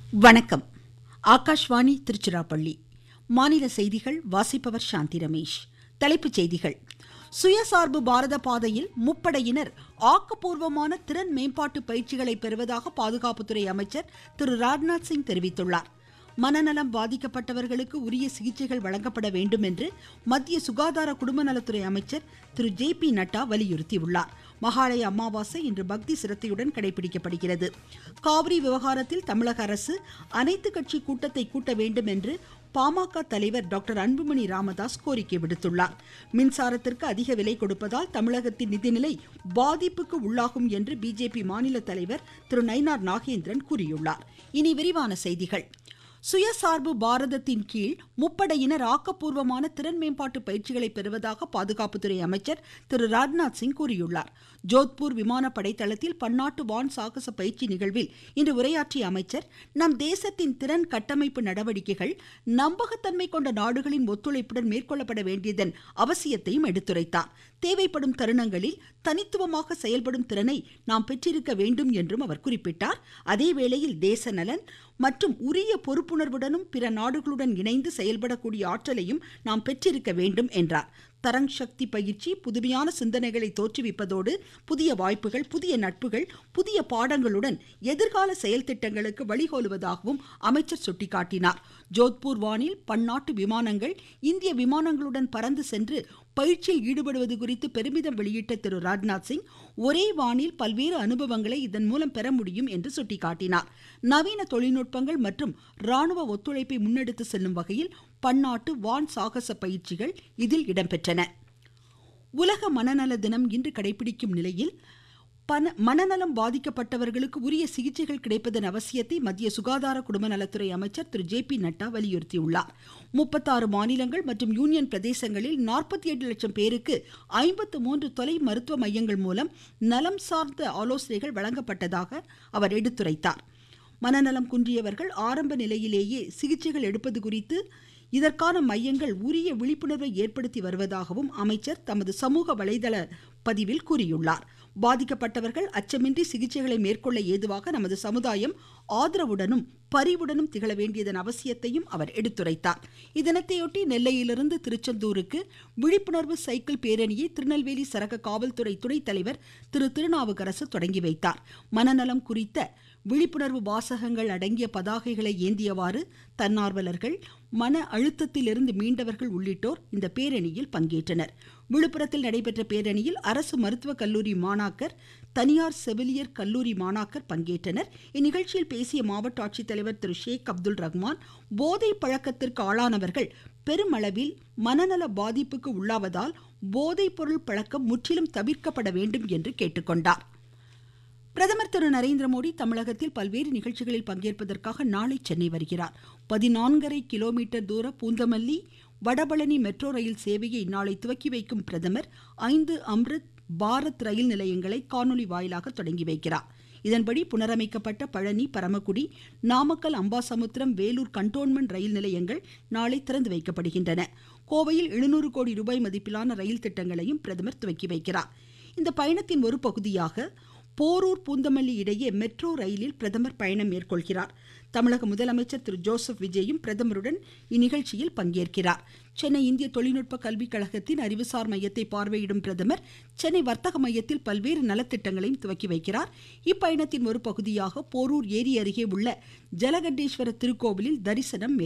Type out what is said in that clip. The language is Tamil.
வணக்கம் ஆகாஷ்வாணி திருச்சிராப்பள்ளி மாநில செய்திகள் வாசிப்பவர் சாந்தி ரமேஷ் தலைப்புச் செய்திகள் சுயசார்பு பாரத பாதையில் முப்படையினர் ஆக்கப்பூர்வமான திறன் மேம்பாட்டு பயிற்சிகளை பெறுவதாக பாதுகாப்புத்துறை அமைச்சர் திரு ராஜ்நாத் சிங் தெரிவித்துள்ளார் மனநலம் பாதிக்கப்பட்டவர்களுக்கு உரிய சிகிச்சைகள் வழங்கப்பட வேண்டும் என்று மத்திய சுகாதார குடும்பநலத்துறை அமைச்சர் திரு ஜே பி நட்டா வலியுறுத்தியுள்ளார் மகாலய அமாவாசை இன்று பக்தி சிரத்தையுடன் கடைபிடிக்கப்படுகிறது காவிரி விவகாரத்தில் தமிழக அரசு அனைத்து கட்சி கூட்டத்தை கூட்ட வேண்டும் என்று பாமக தலைவர் டாக்டர் அன்புமணி ராமதாஸ் கோரிக்கை விடுத்துள்ளார் மின்சாரத்திற்கு அதிக விலை கொடுப்பதால் தமிழகத்தின் நிதிநிலை பாதிப்புக்கு உள்ளாகும் என்று பிஜேபி மாநில தலைவர் திரு நயினார் நாகேந்திரன் கூறியுள்ளார் இனி விரிவான செய்திகள் சுயசார்பு பாரதத்தின் கீழ் முப்படையினர் ஆக்கப்பூர்வமான திறன் மேம்பாட்டு பயிற்சிகளை பெறுவதாக பாதுகாப்புத்துறை அமைச்சர் திரு ராஜ்நாத் சிங் கூறியுள்ளார் ஜோத்பூர் விமானப்படை தளத்தில் பன்னாட்டு வான் சாகச பயிற்சி நிகழ்வில் இன்று உரையாற்றிய அமைச்சர் நம் தேசத்தின் திறன் கட்டமைப்பு நடவடிக்கைகள் நம்பகத்தன்மை கொண்ட நாடுகளின் ஒத்துழைப்புடன் மேற்கொள்ளப்பட வேண்டியதன் அவசியத்தையும் எடுத்துரைத்தார் தேவைப்படும் தருணங்களில் தனித்துவமாக செயல்படும் திறனை நாம் பெற்றிருக்க வேண்டும் என்றும் அவர் குறிப்பிட்டார் அதேவேளையில் தேச நலன் மற்றும் உரிய பொறுப்புணர்வுடனும் பிற நாடுகளுடன் இணைந்து செயல்படக்கூடிய ஆற்றலையும் நாம் பெற்றிருக்க வேண்டும் என்றார் தரங் சக்தி பயிற்சி புதுமையான சிந்தனைகளை தோற்றுவிப்பதோடு புதிய வாய்ப்புகள் புதிய நட்புகள் புதிய பாடங்களுடன் எதிர்கால செயல் திட்டங்களுக்கு வழிகோலுவதாகவும் அமைச்சர் சுட்டிக்காட்டினார் ஜோத்பூர் வானில் பன்னாட்டு விமானங்கள் இந்திய விமானங்களுடன் பறந்து சென்று பயிற்சியில் ஈடுபடுவது குறித்து பெருமிதம் வெளியிட்ட திரு ராஜ்நாத் சிங் ஒரே வானில் பல்வேறு அனுபவங்களை இதன் மூலம் பெற முடியும் என்று சுட்டிக்காட்டினார் நவீன தொழில்நுட்பங்கள் மற்றும் ராணுவ ஒத்துழைப்பை முன்னெடுத்து செல்லும் வகையில் பன்னாட்டு வான் சாகச பயிற்சிகள் இதில் இடம்பெற்றன உலக மனநல தினம் இன்று கடைபிடிக்கும் நிலையில் பன மனநலம் பாதிக்கப்பட்டவர்களுக்கு உரிய சிகிச்சைகள் கிடைப்பதன் அவசியத்தை மத்திய சுகாதார குடும்ப நலத்துறை அமைச்சர் திரு ஜே பி நட்டா வலியுறுத்தியுள்ளார் முப்பத்தாறு மாநிலங்கள் மற்றும் யூனியன் பிரதேசங்களில் நாற்பத்தி எட்டு லட்சம் பேருக்கு ஐம்பத்து மூன்று தொலை மருத்துவ மையங்கள் மூலம் நலம் சார்ந்த ஆலோசனைகள் வழங்கப்பட்டதாக அவர் எடுத்துரைத்தார் மனநலம் குன்றியவர்கள் ஆரம்ப நிலையிலேயே சிகிச்சைகள் எடுப்பது குறித்து இதற்கான மையங்கள் உரிய விழிப்புணர்வை ஏற்படுத்தி வருவதாகவும் அமைச்சர் தமது சமூக வலைதள பதிவில் கூறியுள்ளார் பாதிக்கப்பட்டவர்கள் அச்சமின்றி சிகிச்சைகளை மேற்கொள்ள ஏதுவாக நமது சமுதாயம் ஆதரவுடனும் பரிவுடனும் திகழ வேண்டியதன் அவசியத்தையும் அவர் எடுத்துரைத்தார் இத்தினத்தையொட்டி நெல்லையிலிருந்து திருச்செந்தூருக்கு விழிப்புணர்வு சைக்கிள் பேரணியை திருநெல்வேலி சரக காவல்துறை துணைத் தலைவர் திரு திருநாவுக்கரசு தொடங்கி வைத்தார் மனநலம் குறித்த விழிப்புணர்வு வாசகங்கள் அடங்கிய பதாகைகளை ஏந்தியவாறு தன்னார்வலர்கள் மன அழுத்தத்திலிருந்து மீண்டவர்கள் உள்ளிட்டோர் இந்த பேரணியில் பங்கேற்றனர் விழுப்புரத்தில் நடைபெற்ற பேரணியில் அரசு மருத்துவக் கல்லூரி மாணாக்கர் தனியார் செவிலியர் கல்லூரி மாணாக்கர் பங்கேற்றனர் இந்நிகழ்ச்சியில் பேசிய மாவட்ட ஆட்சித்தலைவர் திரு ஷேக் அப்துல் ரஹ்மான் போதை பழக்கத்திற்கு ஆளானவர்கள் பெருமளவில் மனநல பாதிப்புக்கு உள்ளாவதால் போதைப் பொருள் பழக்கம் முற்றிலும் தவிர்க்கப்பட வேண்டும் என்று கேட்டுக்கொண்டார் பிரதமர் திரு நரேந்திர மோடி தமிழகத்தில் பல்வேறு நிகழ்ச்சிகளில் பங்கேற்பதற்காக நாளை சென்னை வருகிறார் பதினான்கரை கிலோமீட்டர் தூர பூந்தமல்லி வடபழனி மெட்ரோ ரயில் சேவையை நாளை துவக்கி வைக்கும் பிரதமர் ஐந்து அம்ரித் பாரத் ரயில் நிலையங்களை காணொலி வாயிலாக தொடங்கி வைக்கிறார் இதன்படி புனரமைக்கப்பட்ட பழனி பரமக்குடி நாமக்கல் அம்பாசமுத்திரம் வேலூர் கண்டோன்மெண்ட் ரயில் நிலையங்கள் நாளை திறந்து வைக்கப்படுகின்றன கோவையில் எழுநூறு கோடி ரூபாய் மதிப்பிலான ரயில் திட்டங்களையும் பிரதமர் துவக்கி வைக்கிறார் இந்த பயணத்தின் ஒரு பகுதியாக போரூர் பூந்தமல்லி இடையே மெட்ரோ ரயிலில் பிரதமர் பயணம் மேற்கொள்கிறார் தமிழக முதலமைச்சர் திரு ஜோசப் விஜயும் பிரதமருடன் இந்நிகழ்ச்சியில் பங்கேற்கிறார் சென்னை இந்திய தொழில்நுட்ப கல்விக் கழகத்தின் அறிவுசார் மையத்தை பார்வையிடும் பிரதமர் சென்னை வர்த்தக மையத்தில் பல்வேறு நலத்திட்டங்களையும் துவக்கி வைக்கிறார் இப்பயணத்தின் ஒரு பகுதியாக போரூர் ஏரி அருகே உள்ள ஜலகண்டேஸ்வர திருக்கோவிலில் தரிசனம்